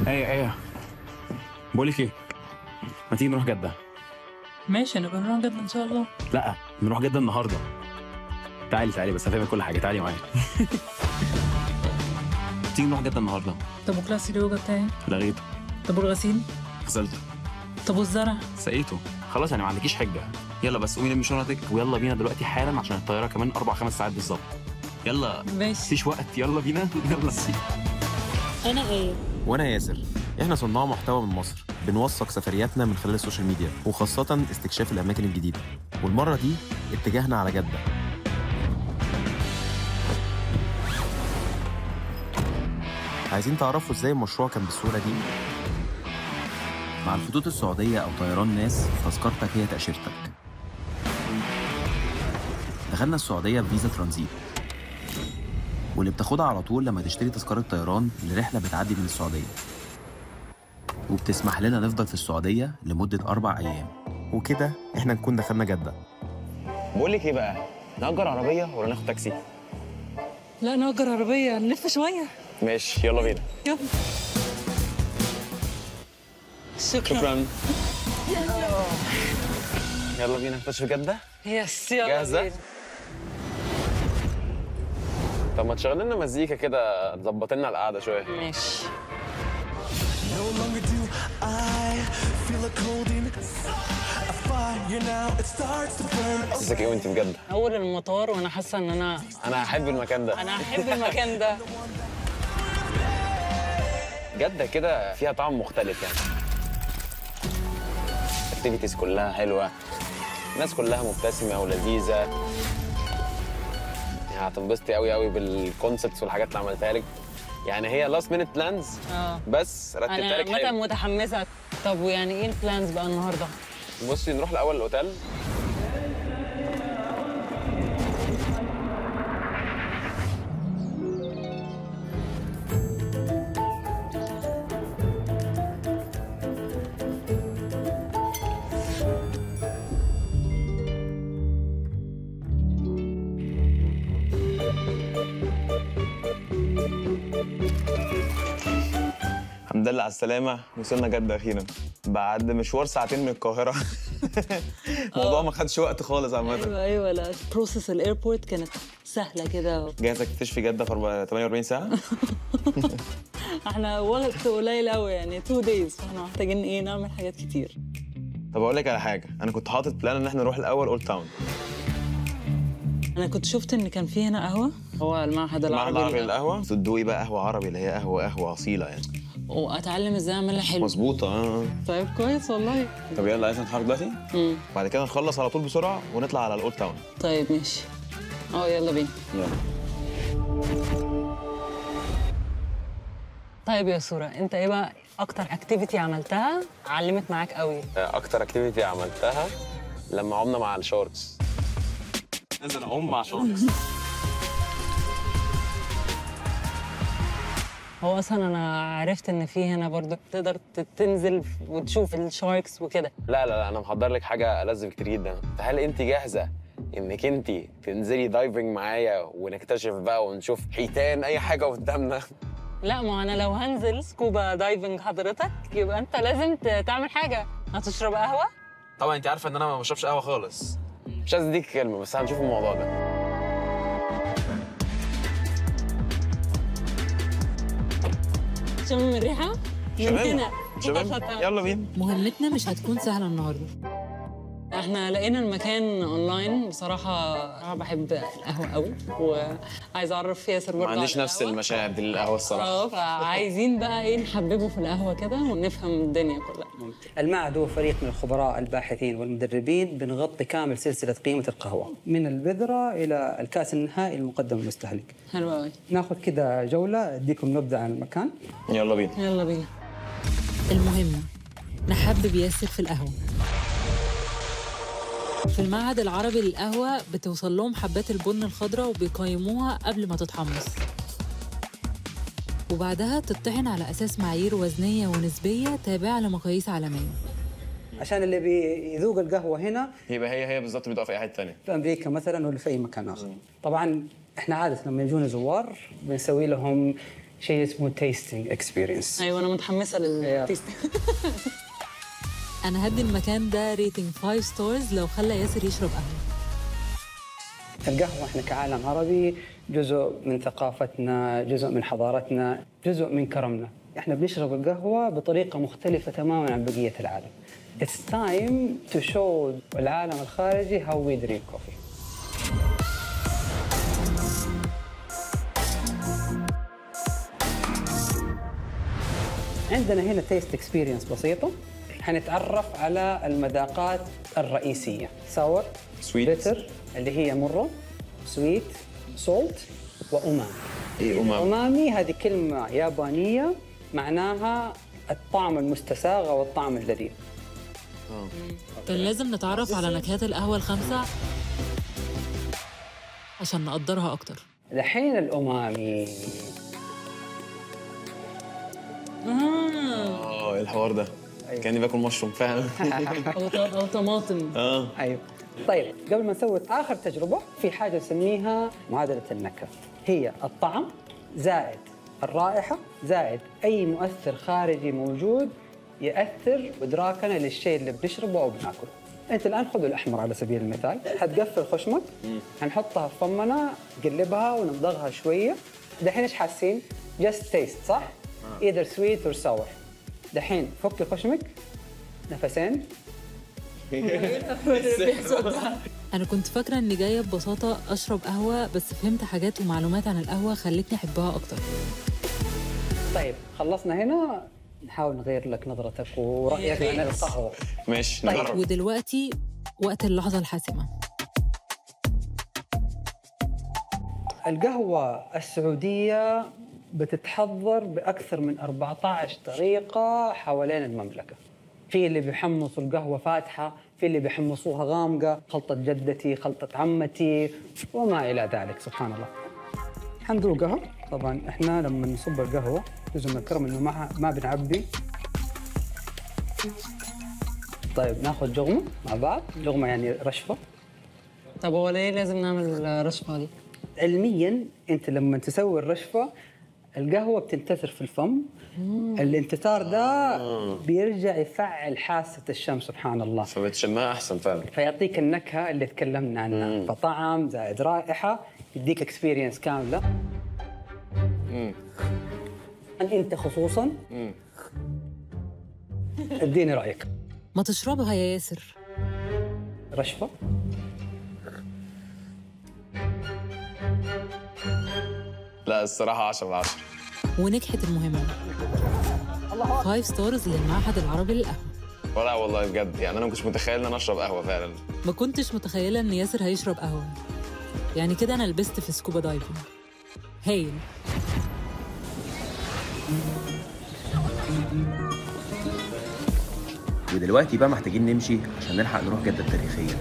ايه ايه بقول لك ايه ما تيجي نروح جده ماشي نبقى نروح جد ان شاء الله لا نروح جده النهارده تعالي تعالي بس هفهمك كل حاجه تعالي معايا تيجي نروح جده النهارده طب وكلاس اليوجا بتاعي لغيته طب والغسيل غسلته طب والزرع سقيته خلاص يعني ما عندكيش حجه يلا بس قومي لمي شنطك ويلا بينا دلوقتي حالا عشان الطياره كمان اربع خمس ساعات بالظبط يلا ماشي مفيش وقت يلا بينا يلا انا ايه وانا ياسر احنا صناع محتوى من مصر بنوثق سفرياتنا من خلال السوشيال ميديا وخاصة استكشاف الأماكن الجديدة والمرة دي اتجاهنا على جدة عايزين تعرفوا ازاي المشروع كان بالسهولة دي؟ مع الخطوط السعودية أو طيران ناس تذكرتك هي تأشيرتك دخلنا السعودية بفيزا ترانزيت واللي بتاخدها على طول لما تشتري تذكرة طيران لرحلة بتعدي من السعودية وبتسمح لنا نفضل في السعودية لمدة أربع أيام وكده إحنا نكون دخلنا جدة بقول لك ايه بقى نأجر عربيه ولا ناخد تاكسي لا نأجر عربية نلف شوية ماشي يلا بينا يلا شكرا شكرا يلا بينا نخش في جده يس يلا جاهزة؟ بينا. طب ما تشغل لنا مزيكا كده تظبط لنا القعده شويه ماشي No longer do I feel a cold inside. A fire now, it starts to burn. حاسسك ايه وانت في جده اول المطار وانا حاسه ان انا انا هحب المكان ده انا احب المكان ده جده كده فيها طعم مختلف يعني الاكتيفيتيز كلها حلوه الناس كلها مبتسمه ولذيذه يعني هتنبسطي قوي قوي بالكونسبتس والحاجات اللي عملتها لك يعني هي لاست مينيت بلانز اه بس رتبتها انا لك عامه حلو متحمسه طب ويعني ايه البلانز بقى النهارده بصي نروح الاول الاوتيل الحمد لله على السلامة وصلنا جدة أخيرا بعد مشوار ساعتين من القاهرة الموضوع ما خدش وقت خالص عامة ايوه ايوه لا بروسس الايربورت كانت سهله كده جاهزة تكتشفي جدة في 48 ساعة؟ احنا وقت قليل قوي يعني 2 دايز فاحنا محتاجين ايه نعمل حاجات كتير طب أقول لك على حاجة أنا كنت حاطط بلان إن إحنا نروح الأول أولد تاون انا كنت شفت ان كان في هنا قهوه هو المعهد المعهد العربي العربي للقهوة. للقهوة تدوقي بقى قهوة عربي اللي هي قهوة قهوة أصيلة يعني واتعلم ازاي اعملها حلو مظبوطة آه. طيب كويس والله طب يلا عايزين نتحرك دلوقتي؟ امم بعد كده نخلص على طول بسرعة ونطلع على الأولد تاون طيب ماشي اه يلا بينا يلا طيب يا سورة انت ايه بقى اكتر اكتيفيتي عملتها علمت معاك قوي أكتر أكتيفيتي عملتها لما عمنا مع الشورتس نزل أعوم مع شورتس هو اصلا انا عرفت ان في هنا برضو تقدر ت- تنزل وتشوف الشاركس وكده لا لا لا انا محضر لك حاجه ألذ بكتير جدا فهل انت جاهزه انك انت تنزلي دايفنج معايا ونكتشف بقى ونشوف حيتان اي حاجه قدامنا لا ما انا لو هنزل سكوبا دايفنج حضرتك يبقى انت لازم ت- تعمل حاجه هتشرب قهوه طبعا انت عارفه ان انا ما بشربش قهوه خالص مش عايز اديك كلمه بس هنشوف الموضوع ده شم الريحه من هنا شباب يلا بينا مهمتنا مش هتكون سهله النهارده احنا لقينا المكان اونلاين بصراحه انا بحب القهوه قوي وعايزه اعرف ياسر برضه ما عنديش على نفس القهوة. المشاعر دي للقهوه الصراحه اه فعايزين بقى ايه نحببه في القهوه كده ونفهم الدنيا كلها المعهد هو فريق من الخبراء الباحثين والمدربين بنغطي كامل سلسلة قيمة القهوة من البذرة إلى الكأس النهائي المقدم للمستهلك حلو قوي ناخذ كده جولة أديكم نبذة عن المكان يلا بينا يلا بينا المهم نحبب ياسر في القهوة في المعهد العربي للقهوة بتوصل لهم حبات البن الخضراء وبيقيموها قبل ما تتحمص وبعدها تطحن على أساس معايير وزنية ونسبية تابعة لمقاييس عالمية عشان اللي بيذوق القهوة هنا يبقى هي هي بالظبط بتقف في اي حته ثانيه في أمريكا مثلا ولا في أي مكان آخر طبعا إحنا عادة لما يجونا زوار بنسوي لهم شيء اسمه تيستينج اكسبيرينس ايوه انا متحمسه لل انا هدي المكان ده ريتنج 5 ستارز لو خلى ياسر يشرب قهوه القهوة احنا كعالم عربي جزء من ثقافتنا، جزء من حضارتنا، جزء من كرمنا. احنا بنشرب القهوة بطريقة مختلفة تماما عن بقية العالم. It's time to show العالم الخارجي how we drink coffee. عندنا هنا تيست اكسبيرينس بسيطة حنتعرف على المذاقات الرئيسية ساور Sweet. بيتر اللي هي مرة سويت سولت وأمامي ايه امام أمامي هذه كلمة يابانية معناها الطعم المستساغ أو الطعم اللذيذ كان لازم نتعرف على نكهات القهوه الخمسه عشان نقدرها اكتر الحين الأمامي اه ايه الحوار ده كاني باكل مشروم فعلا او ط- او طماطم اه أيوه طيب قبل ما نسوي آخر تجربة في حاجة نسميها معادلة النكهة هي الطعم زائد الرائحة زائد أي مؤثر خارجي موجود يأثر إدراكنا للشيء اللي بنشربه أو بناكله أنت الآن خذ الأحمر على سبيل المثال حتقفل خشمك حنحطها في فمنا نقلبها ونمضغها شوية دحين إيش حاسين؟ just taste صح؟ either sweet or sour دحين فكي خشمك نفسين انا كنت فاكره اني جايه ببساطه اشرب قهوه بس فهمت حاجات ومعلومات عن القهوه خلتني احبها اكتر طيب خلصنا هنا نحاول نغير لك نظرتك ورأيك عن القهوة ماشي طيب. نجرب ودلوقتي وقت اللحظه الحاسمه القهوة السعودية بتتحضر بأكثر من 14 طريقة حوالين المملكة في اللي بيحمصوا القهوة فاتحة في اللي بيحمصوها غامقة خلطة جدتي خلطة عمتي وما إلى ذلك سبحان الله حندوق قهوة طبعا احنا لما نصب القهوة جزء من الكرم انه ما ما بنعبي طيب ناخذ جغمة مع بعض جغمة يعني رشفة طب هو ليه لازم نعمل الرشفه دي؟ علميا انت لما تسوي الرشفه القهوه بتنتثر في الفم الانتثار ده بيرجع يفعل حاسه الشم سبحان الله فبتشمها احسن فعلا فيعطيك النكهه اللي تكلمنا عنها فطعم زائد رائحه يديك اكسبيرينس كامله انت خصوصا اديني رايك ما تشربها يا ياسر رشفه لا الصراحه 10 على 10 ونجحت المهمه 5 ستارز للمعهد العربي للقهوه ولا والله بجد يعني انا ما كنتش متخيل ان انا اشرب قهوه فعلا ما كنتش متخيله ان ياسر هيشرب قهوه يعني كده انا لبست في سكوبا دايفنج هايل ودلوقتي بقى محتاجين نمشي عشان نلحق نروح جدة التاريخية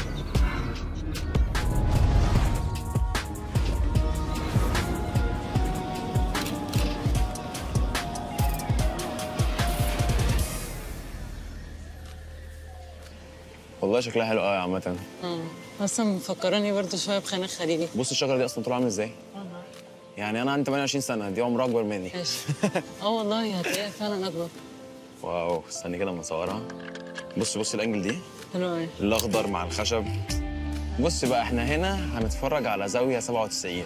والله شكلها حلو قوي عامه اه اصلا مفكراني برضه شويه بخانق خليلي بص الشجره دي اصلا طول عامل ازاي يعني انا عندي 28 سنه دي عمرها اكبر مني ماشي اه والله هتلاقيها فعلا اكبر واو استني كده اما اصورها بص بص الانجل دي حلوه قوي الاخضر مع الخشب بص بقى احنا هنا هنتفرج على زاويه 97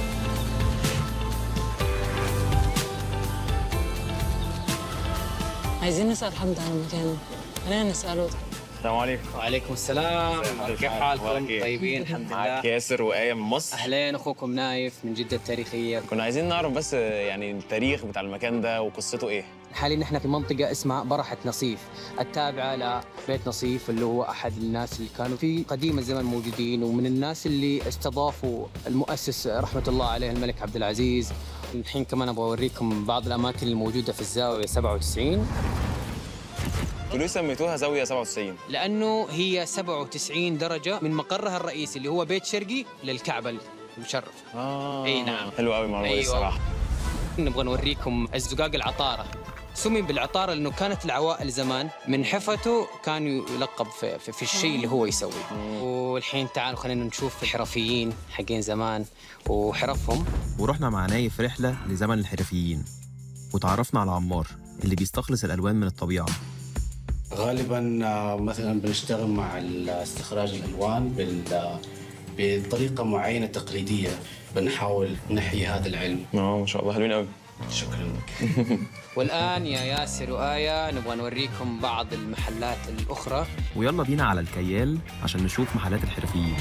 عايزين نسال حد عن المكان خلينا نساله السلام عليكم وعليكم السلام كيف حالكم؟ طيبين الحمد معاك لله ياسر وآية من مصر اهلين اخوكم نايف من جده التاريخيه كنا عايزين نعرف بس يعني التاريخ بتاع المكان ده وقصته ايه حاليا نحن في منطقه اسمها برحه نصيف التابعه لبيت نصيف اللي هو احد الناس اللي كانوا في قديم الزمن موجودين ومن الناس اللي استضافوا المؤسس رحمه الله عليه الملك عبد العزيز الحين كمان ابغى اوريكم بعض الاماكن الموجوده في الزاويه 97 انتوا ليه سميتوها زاويه 97 لانه هي 97 درجه من مقرها الرئيسي اللي هو بيت شرقي للكعبه المشرف اه اي نعم حلو قوي المعلومه دي أيوة. الصراحه نبغى نوريكم الزقاق العطاره سمي بالعطارة لأنه كانت العوائل زمان من حفته كان يلقب في, في, في الشيء اللي هو يسويه والحين تعالوا خلينا نشوف الحرفيين حقين زمان وحرفهم ورحنا مع نايف رحلة لزمن الحرفيين وتعرفنا على عمار اللي بيستخلص الألوان من الطبيعة غالبا آه، مثلا بنشتغل مع ال- استخراج الالوان بال- بطريقه معينه تقليديه بنحاول نحيي هذا العلم اه ما شاء الله حلوين قوي شكرا لك والآن يا ياسر وآية نبغى نوريكم بعض المحلات الأخرى ويلا بينا على الكيال عشان نشوف محلات الحرفيين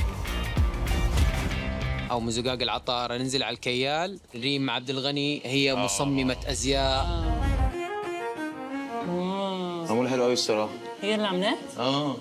أو مزقاق العطارة ننزل على الكيال ريم عبد الغني هي مصممة أزياء معمول حلو قوي الصراحه هي اللي عاملاه اه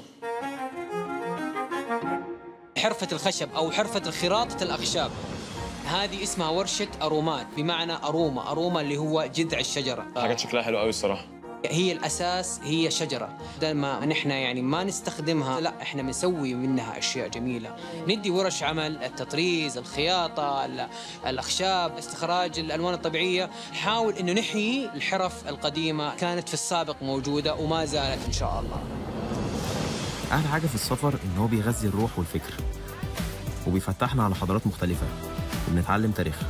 حرفة الخشب أو حرفة الخراطة الأخشاب هذه اسمها ورشة أرومات بمعنى أرومة أرومة اللي هو جذع الشجرة حاجات شكلها حلو قوي الصراحه هي الأساس هي شجرة بدل ما نحن يعني ما نستخدمها لا احنا بنسوي منها أشياء جميلة ندي ورش عمل التطريز الخياطة ال- الأخشاب استخراج الألوان الطبيعية نحاول إنه نحيي الحرف القديمة كانت في السابق موجودة وما زالت إن شاء الله أحلى حاجة في السفر إن هو بيغذي الروح والفكر وبيفتحنا على حضارات مختلفة وبنتعلم تاريخها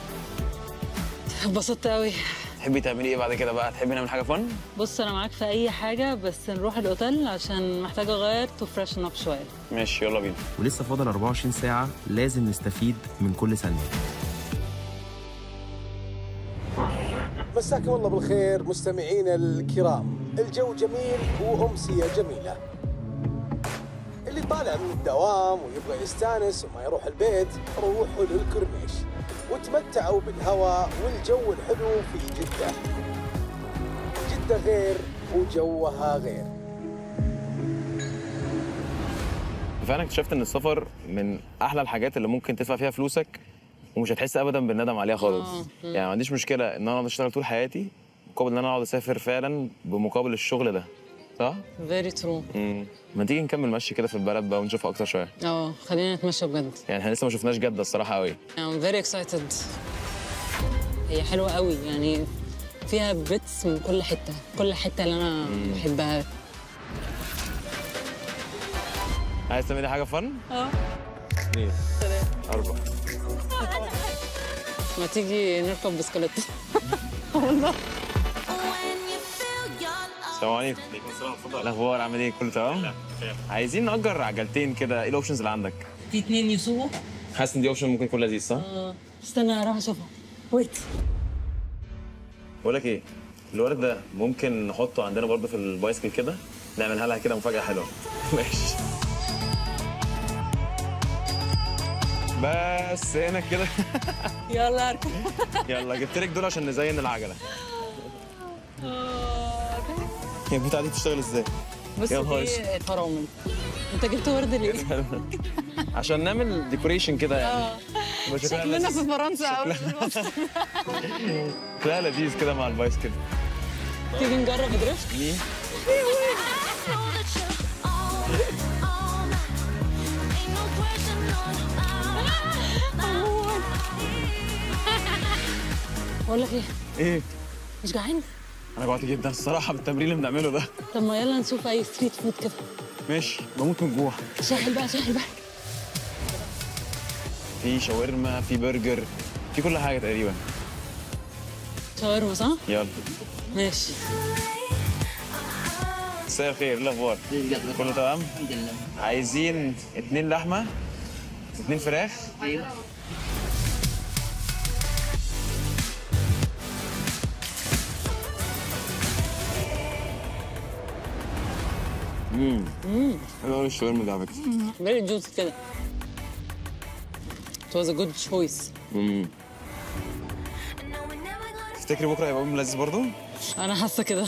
انبسطت قوي تحبي تعملي ايه بعد كده بقى تحبي نعمل حاجه فن بص انا معاك في اي حاجه بس نروح الاوتيل عشان محتاجه اغير تو فريشن اب شويه ماشي يلا بينا ولسه فاضل 24 ساعة لازم نستفيد من كل ثانية مساكم الله بالخير مستمعينا الكرام الجو جميل وأمسية جميلة اللي طالع من الدوام ويبغى يستانس وما يروح البيت روحوا للكورنيش وتمتعوا بالهواء والجو الحلو في جدة جدة غير وجوها غير فعلا اكتشفت ان السفر من احلى الحاجات اللي ممكن تدفع فيها فلوسك ومش هتحس ابدا بالندم عليها خالص يعني ما عنديش مشكله ان انا اقعد اشتغل طول حياتي مقابل ان انا اقعد اسافر فعلا بمقابل الشغل ده صح؟ فيري ترو امم ما تيجي نكمل مشي كده في البلد بقى ونشوفها اكتر شويه اه خلينا نتمشى بجد يعني احنا لسه ما شفناش جده الصراحه قوي I'm very excited هي حلوة قوي يعني فيها بيتس من كل حتة كل حتة اللي أنا بحبها عايز تعملي حاجه فن؟ اه اثنين اربعه ما تيجي نركب بسكليت السلام عليكم الاخبار عامل ايه كله تمام عايزين نأجر عجلتين كده ايه الاوبشنز اللي عندك في اتنين يسوقوا حاسس ان دي اوبشن ممكن يكون لذيذ صح اه استنى اروح اشوفها ويت بقول لك ايه الورد ده ممكن نحطه عندنا برضه في البايسكل كده نعملها لها كده مفاجاه حلوه ماشي بس هنا كده يلا اركب يلا جبت لك دول عشان نزين العجله هي البتاعه دي بتشتغل ازاي بص يا نهار دي فرامل انت جبت ورد ليه؟ عشان نعمل ديكوريشن كده يعني يبقى شكلها شكلنا لذيذ. في فرنسا أوي. شكلها لذيذ كده مع البايسكل تيجي نجرب دريفت مين بقول لك ايه ايه مش جعان انا جوعت جدا الصراحه بالتمرين اللي بنعمله ده طب ما يلا نشوف اي ستريت فود كده ماشي بموت من الجوع شاحن بقى شاحن بقى في شاورما في برجر في كل حاجه تقريبا شاورما صح؟ يلا ماشي مساء الخير ايه الاخبار كله تمام عايزين اتنين لحمه اتنين فراخ ايوه امم امم حلو قوي الشاورما ده على فكره فيري جوسي كده It was a good choice امم تفتكري بكره هيبقى يوم لذيذ برضه انا حاسه كده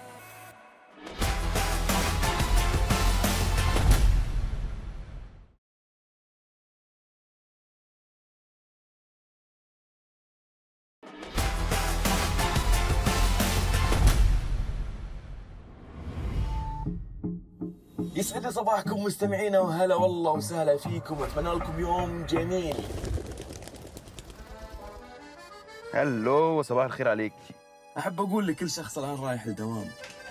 يسعد لي صباحكم مستمعينا وهلا والله وسهلا فيكم اتمنى لكم يوم جميل هلو وصباح الخير عليك احب اقول لكل شخص الان رايح الدوام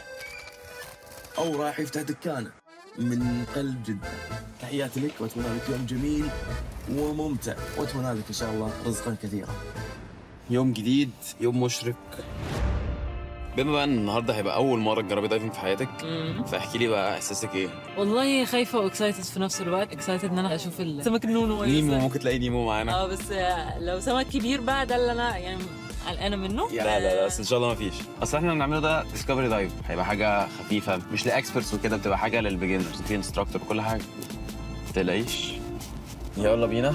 او رايح يفتح دكانه من قلب جدا تحياتي لك واتمنى لك يوم جميل وممتع واتمنى لك ان شاء الله رزقا كثيرا يوم جديد يوم مشرق بما بقى ان النهارده هيبقى اول مره تجربي دايفنج في حياتك فاحكي لي بقى احساسك ايه والله خايفه واكسايتد في نفس الوقت اكسايتد ان انا اشوف السمك النونو نيمو ممكن تلاقي نيمو معانا اه بس آه، لو سمك كبير بقى ده اللي انا يعني قلقانه منه لا لا لا بس ان شاء الله ما فيش اصل احنا بنعمله ده ديسكفري دايف هيبقى حاجه خفيفه مش لاكسبرتس وكده بتبقى حاجه للبيجنرز في انستراكتور وكل حاجه ما تقلقيش يلا بينا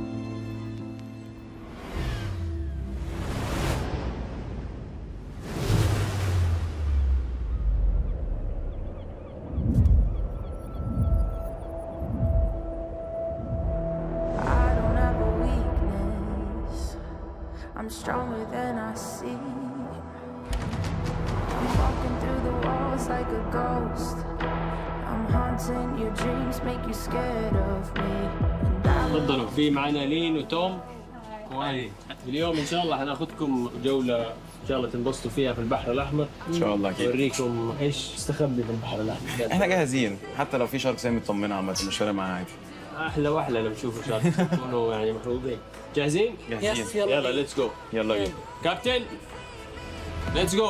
I don't have a weakness. I'm stronger than I see. I'm walking through the walls like a ghost. I'm haunting your dreams, make you scared of me. And I تفضلوا في معنا لين وتوم وعلي اليوم ان شاء الله حناخذكم جوله ان شاء الله تنبسطوا فيها في البحر الاحمر ان شاء الله اكيد اوريكم ايش تستخبي في البحر الاحمر احنا جاهزين حتى لو في شارك زي مطمنه عامه مش فارق معانا عادي احلى واحلى لما تشوفوا شارك تكونوا يعني محبوبين جاهزين؟ جاهزين. Yes، يلا. يلا ليتس جو يلا بينا كابتن ليتس جو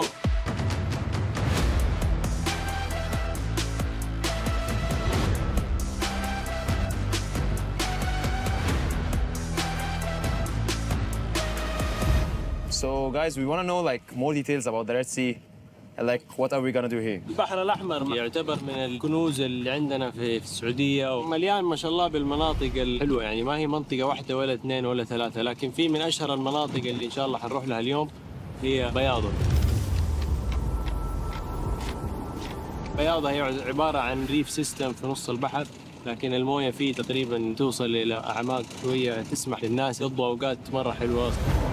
So guys, we want to know like more details about the Red Sea. Like what are we gonna do here? البحر الاحمر يعتبر من الكنوز اللي عندنا في في السعوديه ومليان ما شاء الله بالمناطق الحلوه يعني ما هي منطقه واحده ولا اثنين ولا ثلاثه لكن في من اشهر المناطق اللي ان شاء الله حنروح لها اليوم هي بياضه بياضه هي عباره عن ريف سيستم في نص البحر لكن المويه فيه تقريبا توصل الى اعماق شويه تسمح للناس يقضوا اوقات مره حلوه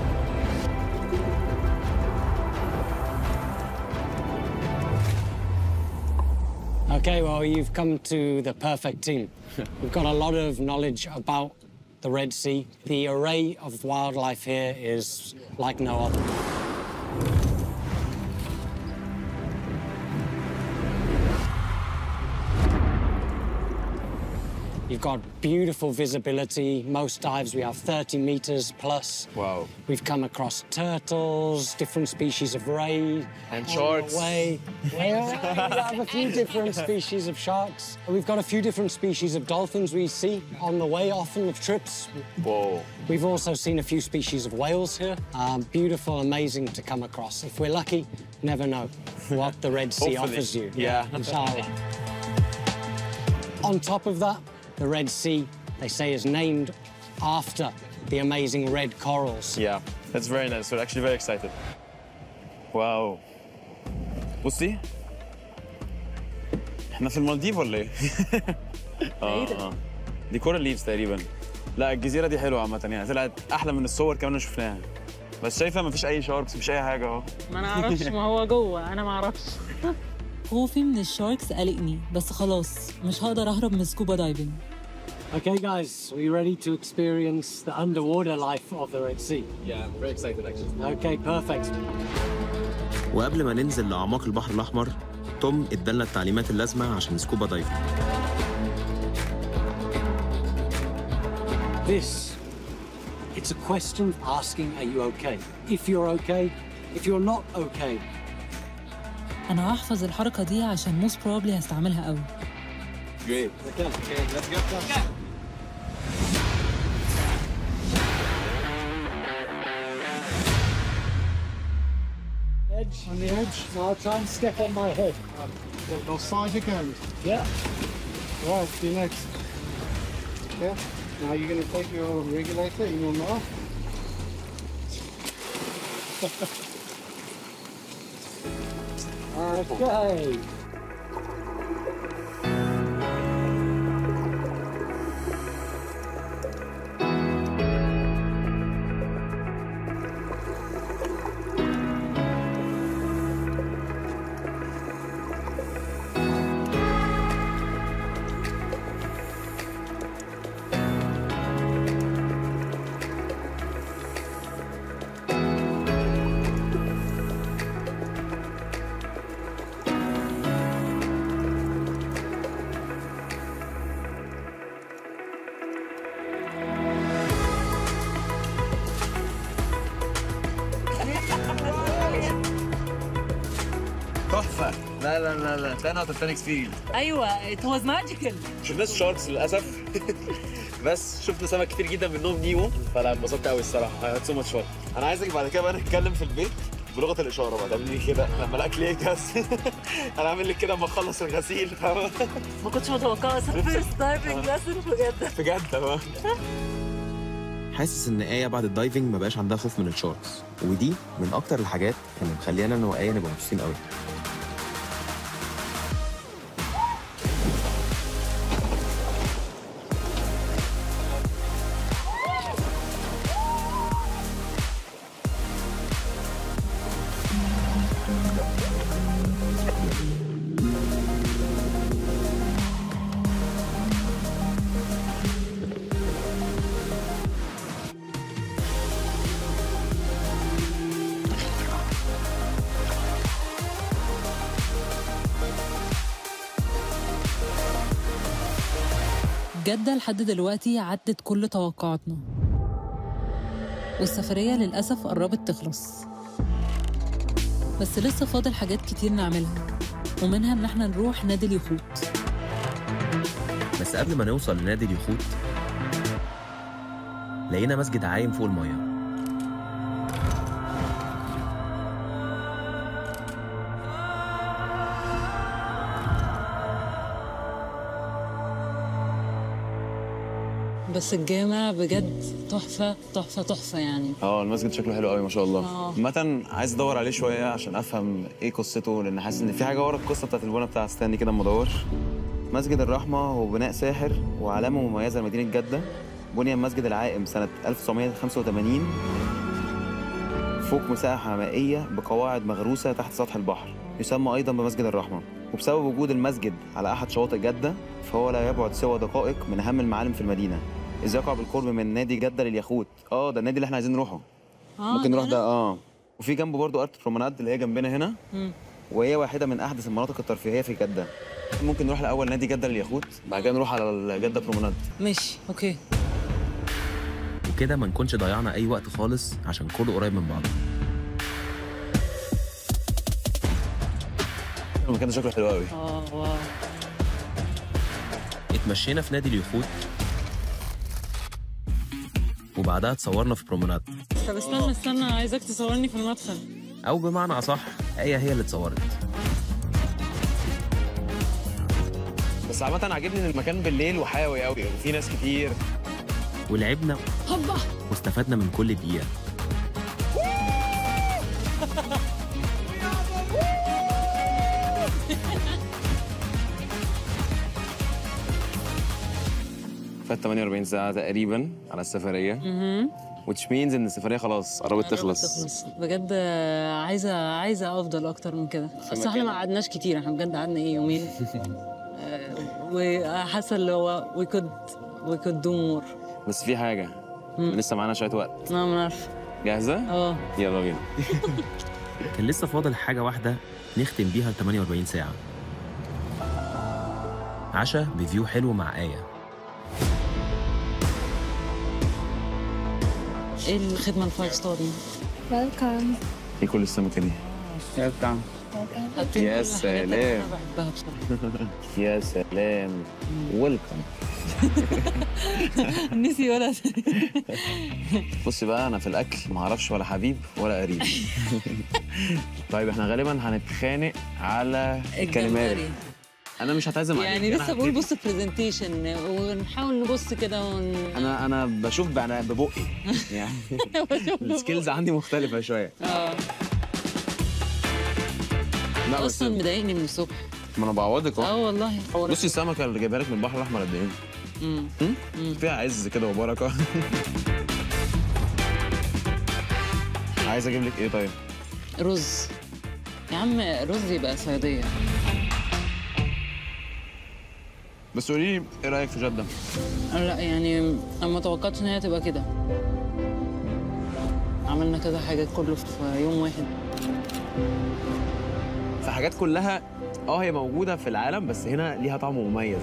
Okay, well, you've come to the perfect team. We've got a lot of knowledge about the Red Sea. The array of wildlife here is like no other. You've got beautiful visibility. Most dives we have 30 meters plus. Wow. We've come across turtles, different species of ray. And on sharks. the way. Yeah, we have a few different species of sharks. We've got a few different species of dolphins we see on the way often of trips. Whoa. We've also seen a few species of whales here. Um, beautiful, amazing to come across. If we're lucky, never know what the Red Sea Hopefully. offers you. Yeah. inshallah. On top of that, the Red Sea, they say, is named after the amazing red corals. Yeah, that's very nice. We're actually very excited. Wow. بصي احنا في المالديف ولا ايه؟ اه اه دي كورال ليفز تقريبا لا الجزيره دي حلوه عامه يعني طلعت احلى من الصور كمان اللي شفناها بس شايفه مفيش اي شاركس مفيش اي حاجه اهو ما نعرفش ما هو جوه انا ما اعرفش خوفي من الشاركس قلقني بس خلاص مش هقدر اهرب من سكوبا دايفنج Okay, guys, are you ready to experience the underwater life of the Red Sea? Yeah, I'm very excited actually. Okay, perfect. وقبل ما ننزل لأعماق البحر الأحمر توم ادالنا التعليمات اللازمة عشان سكوبا دايفنج This, it's a question asking, are you okay? If you're okay, if you're not okay, انا هحفظ الحركه دي عشان موست بروبلي هستعملها قوي Great. Okay, okay, let's go. edge on the edge. Now I'll try and step on my head. Go side again. Yeah. Right, be next. Yeah. Now you're going to take your regulator in your mouth. Okay. تحفه لا لا لا لا 10 اوت اوف 10 اكسبيرينس ايوه it was magical شفناش شاركس للاسف بس شفنا سمك كتير جدا منهم نيمو فانا انبسطت قوي الصراحه هات سو ماتش فن انا عايزك بعد كده بقى نتكلم في البيت بلغه الاشاره بقى تعملي لي كده لما الاكل يجهز انا اعمل لك كده اما اخلص الغسيل فاهمه ما كنتش متوقعه فيرست دايفنج لسن بجد بجد فاهمة؟ حاسس ان ايه بعد الدايفنج ما بقاش عندها خوف من الشاركس ودي من اكتر الحاجات اللي مخليانا انا وايه نبقى مبسوطين قوي جدة لحد دلوقتي عدت كل توقعاتنا والسفرية للأسف قربت تخلص بس لسه فاضل حاجات كتير نعملها ومنها إن احنا نروح نادي اليخوت بس قبل ما نوصل لنادي اليخوت لقينا مسجد عايم فوق الميه بس الجامع بجد تحفه تحفه تحفه يعني اه المسجد شكله حلو قوي ما شاء الله آه. عامة عايز ادور عليه شوية عشان افهم ايه قصته لان حاسس ان في حاجة ورا القصة بتاعت البنا بتاع استني كده اما ادور مسجد الرحمة هو بناء ساحر وعلامة مميزة لمدينة جدة بني المسجد العائم سنة 1985 فوق مساحة مائية بقواعد مغروسة تحت سطح البحر يسمى أيضا بمسجد الرحمة وبسبب وجود المسجد على أحد شواطئ جدة فهو لا يبعد سوى دقائق من أهم المعالم في المدينة إذ يقع بالقرب من نادي جدة لليخوت اه ده النادي اللي احنا عايزين نروحه آه، ممكن نروح ده ده اه وفي جنبه برضو ارت برومناد اللي هي جنبنا هنا مم. وهي واحده من احدث المناطق الترفيهيه في جده ممكن نروح الاول نادي جده لليخوت بعد كده نروح على جده برومناد ماشي اوكي وكده ما نكونش ضيعنا اي وقت خالص عشان كله قريب من بعض المكان ده شكله حلو قوي اه واو اتمشينا في نادي اليخوت وبعدها اتصورنا في برومناد طب استنى استنى عايزاك تصورني في المدخل او بمعنى اصح ايه هي اللي اتصورت بس عامه عاجبني ان المكان بالليل وحيوي قوي وفي ناس كتير ولعبنا هوبا واستفدنا من كل دقيقه فات 48 ساعه تقريبا على السفريه مهم. which means ان السفريه خلاص قربت تخلص تخلص بجد آه، عايزه عايزه افضل اكتر من كده بس احنا مكان- ما قعدناش كتير احنا بجد قعدنا ايه يومين آه، وحاسه اللي هو we could we could do more بس في حاجه لسه معانا شويه وقت انا ما عارفه جاهزه اه يلا بينا كان لسه فاضل حاجه واحده نختم بيها ال 48 ساعه عشاء بفيو حلو مع ايه ايه الخدمه الفايف ستار دي؟ ويلكم ايه كل السمكه دي ويلكم يا سلام بحبها بصراحه يا سلام ويلكم نسي ولا بصي بقى انا في الاكل ما اعرفش ولا حبيب ولا قريب طيب احنا غالبا هنتخانق على الكلمات الجمبري. انا مش هتعزم عليك يعني أنا لسه بقول هبتدي. بص برزنتيشن ونحاول نبص كده ون... انا انا بشوف بأنا ببقي يعني السكيلز عندي مختلفه شويه اه لا بس اصلا مضايقني من الصبح ما انا بعوضك اه اهو والله بصي السمكه اللي جايبها لك من البحر الاحمر قد ايه مم. هم؟ فيها عز كده وبركه عايز اجيب لك ايه طيب رز يا عم رز يبقى صياديه بس قولي لي ايه رايك في جده لا يعني انا ما توقعتش ان هي تبقى كده عملنا كذا حاجه كله في يوم واحد فحاجات كلها اه هي موجوده في العالم بس هنا ليها طعم مميز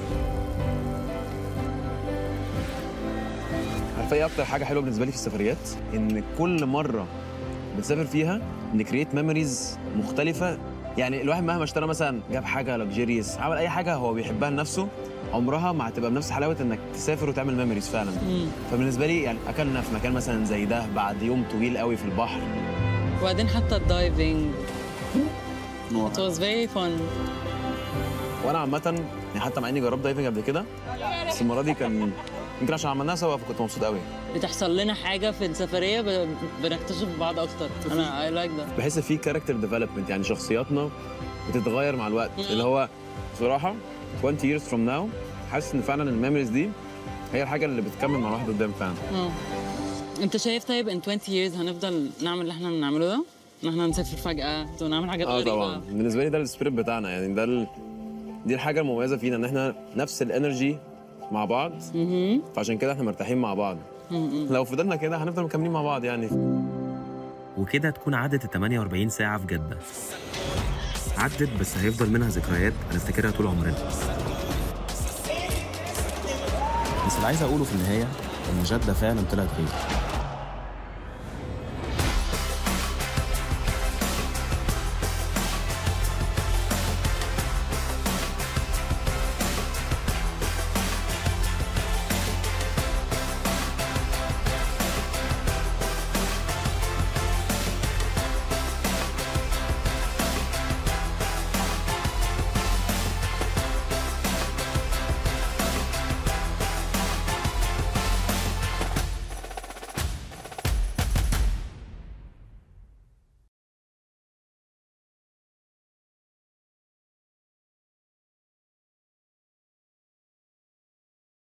عارفه ايه اكتر حاجه حلوه بالنسبه لي في السفريات ان كل مره بتسافر فيها نكريت ميموريز مختلفه يعني الواحد مهما اشترى مثلا جاب حاجه لكجيريس عمل اي حاجه هو بيحبها لنفسه عمرها ما هتبقى بنفس حلاوه انك تسافر وتعمل ميموريز فعلا مم. فبالنسبه لي يعني اكلنا في مكان مثلا زي ده بعد يوم طويل قوي في البحر وبعدين حتى الدايفنج it was very fun وانا عامه يعني حتى مع اني جربت دايفنج قبل كده بس المره دي كان يمكن عشان عملناها سوا فكنت مبسوط قوي بتحصل لنا حاجه في السفريه ب... بنكتشف بعض اكتر انا I like that بحس في كاركتر ديفلوبمنت يعني شخصياتنا بتتغير مع الوقت اللي هو بصراحه 20 years from now حاسس ان فعلا الميموريز دي هي الحاجه اللي بتكمل مع الواحد قدام فعلا اه انت شايف طيب in 20 years هنفضل نعمل اللي احنا بنعمله ده؟ ان احنا نسافر فجأة ونعمل حاجات اه غريبة طبعا بالنسبه لي ده السبيريت بتاعنا يعني ده ال... دي الحاجه المميزه فينا ان احنا نفس الانرجي مع بعض فعشان كده احنا مرتاحين مع بعض لو فضلنا كده هنفضل مكملين مع بعض يعني وكده تكون عدت ال 48 ساعة في جدة عدت بس هيفضل منها ذكريات هنفتكرها طول عمرنا بس اللي عايز أقوله في النهاية إن جدة فعلا طلعت خير